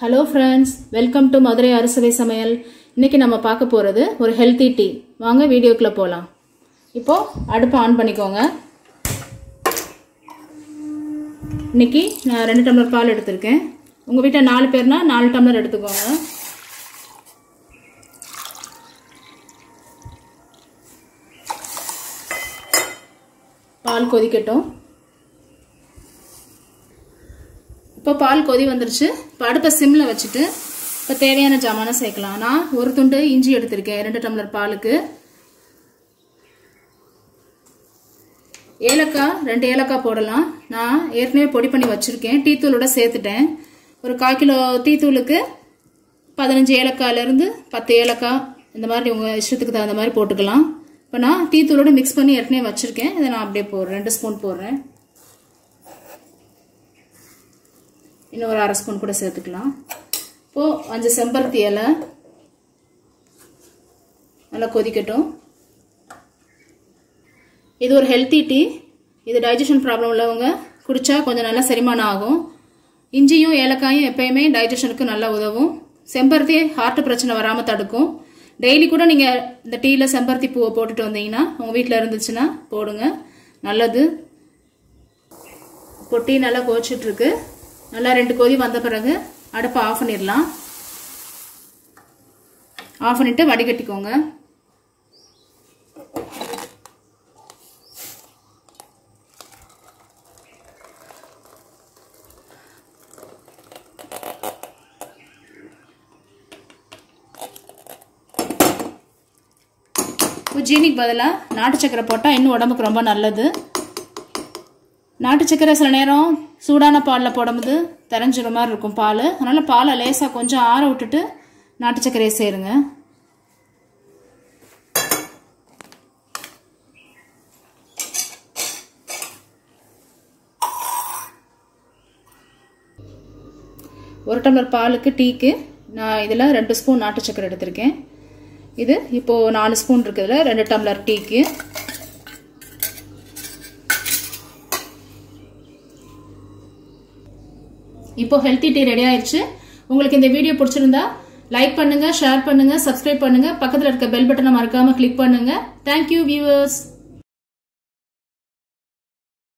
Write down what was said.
hello friends welcome to Madurai Arusuvai Samayal இன்னைக்கு நம்ம பார்க்க போகிறது ஒரு ஹெல்த்தி டீ வாங்க வீடியோக்குள்ளே போகலாம் இப்போது அடுப்பை ஆன் பண்ணிக்கோங்க இன்னைக்கு நான் ரெண்டு டம்ளர் பால் எடுத்திருக்கேன் உங்கள் வீட்டில் நாலு பேர்னா நாலு டம்ளர் எடுத்துக்கோங்க பால் கொதிக்கட்டும் இப்போ பால் கொதி வந்துருச்சு இப்போ அடுப்பை சிம்மில் வச்சுட்டு இப்போ தேவையான ஜாமானை சேர்க்கலாம் நான் ஒரு துண்டு இஞ்சி எடுத்திருக்கேன் ரெண்டு டம்ளர் பாலுக்கு ஏலக்காய் ரெண்டு ஏலக்காய் போடலாம் நான் ஏற்கனவே பொடி பண்ணி வச்சுருக்கேன் டீத்தூளோட சேர்த்துட்டேன் ஒரு கால் கிலோ டீத்தூளுக்கு பதினஞ்சு ஏலக்காயிலேருந்து பத்து ஏலக்காய் இந்த மாதிரி உங்கள் இஷ்டத்துக்கு தகுந்த மாதிரி போட்டுக்கலாம் இப்போ நான் டீத்தூளோட மிக்ஸ் பண்ணி ஏற்கனவே வச்சுருக்கேன் இதை நான் அப்படியே போடுறேன் ரெண்டு ஸ்பூன் போடுறேன் இன்னும் ஒரு அரை ஸ்பூன் கூட சேர்த்துக்கலாம் இப்போது அஞ்சு செம்பருத்தி இலை நல்லா கொதிக்கட்டும் இது ஒரு ஹெல்த்தி டீ இது டைஜஷன் ப்ராப்ளம் உள்ளவங்க குடித்தா கொஞ்சம் நல்லா செரிமானம் ஆகும் இஞ்சியும் ஏலக்காயும் எப்பயுமே டைஜஷனுக்கு நல்லா உதவும் செம்பருத்தி ஹார்ட் பிரச்சனை வராமல் தடுக்கும் டெய்லி கூட நீங்கள் இந்த டீயில் செம்பருத்தி பூவை போட்டுட்டு வந்தீங்கன்னா உங்கள் வீட்டில் இருந்துச்சுன்னா போடுங்க நல்லது இப்போ டீ நல்லா கொதிச்சிட்ருக்கு நல்லா ரெண்டு கொதி வந்த பிறகு அடுப்பை ஆஃப் பண்ணிடலாம் ஆஃப் பண்ணிட்டு வடிகட்டிக்கோங்க ஜீனிக்கு பதிலாக நாட்டு சக்கரை போட்டால் இன்னும் உடம்புக்கு ரொம்ப நல்லது நாட்டு சக்கரை சில நேரம் சூடான பாலில் போடும்போது தெரிஞ்சுற மாதிரி இருக்கும் பால் அதனால் பாலை லேசாக கொஞ்சம் ஆற விட்டுட்டு நாட்டு சர்க்கரையை சேருங்க ஒரு டம்ளர் பாலுக்கு டீக்கு நான் இதில் ரெண்டு ஸ்பூன் நாட்டு சக்கரை எடுத்திருக்கேன் இது இப்போது நாலு ஸ்பூன் இருக்குதுல ரெண்டு டம்ளர் டீக்கு இப்போ ஹெல்த்தி டீ ரெடி ஆயிடுச்சு உங்களுக்கு இந்த வீடியோ பிடிச்சிருந்தா லைக் பண்ணுங்க ஷேர் பண்ணுங்க சப்ஸ்கிரைப் பண்ணுங்க பக்கத்தில் இருக்க பெல் பட்டனை மறக்காம கிளிக் பண்ணுங்க தேங்க்யூ வியூவர்ஸ்